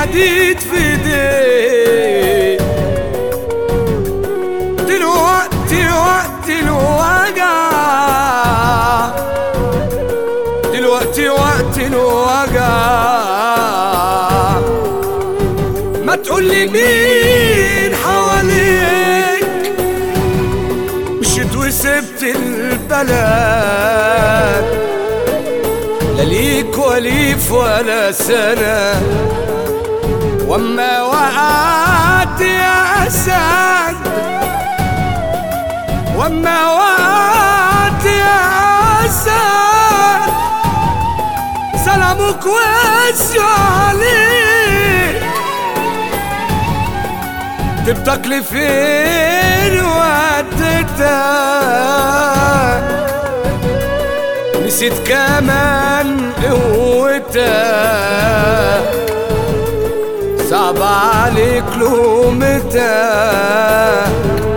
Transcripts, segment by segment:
الحديد في ايديه دلوقتي وقت الوجع دلوقتي وقت الوجع ما تقولي مين حواليك مشيت وسبت البلد لا ليك وليف ولا سنة وما وقعت يا أسد وما وقعت يا أسد سلامك وسع عليك تبتك لفين وديتك نسيت كمان قوتك صعب عليك لومتك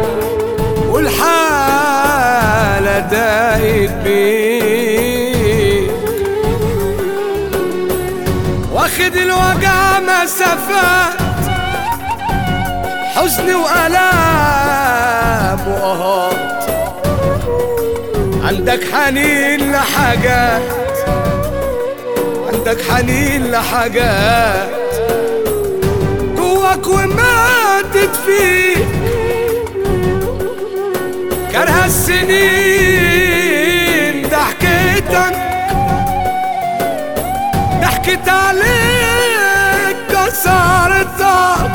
والحالة ضاقت بيك واخد الوجع مسافات حزن وألام وقهات عندك حنين لحاجات عندك حنين لحاجات جواك وماتت فيك كره السنين ضحكتك ضحكت عليك كسرتك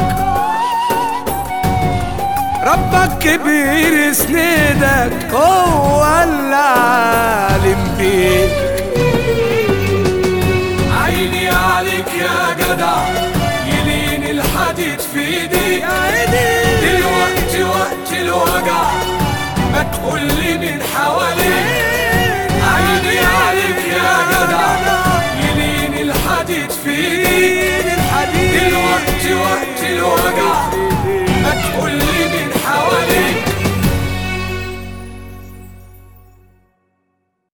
ربك كبير يسندك هو اللي عالم بيك عيني عليك يا جدع يلين الحديد في ايدي دلوقتي وقت الوجع ما تقولي من حواليك عيني عليك يا جدع يلين الحديد في ايدي دلوقتي وقت الوجع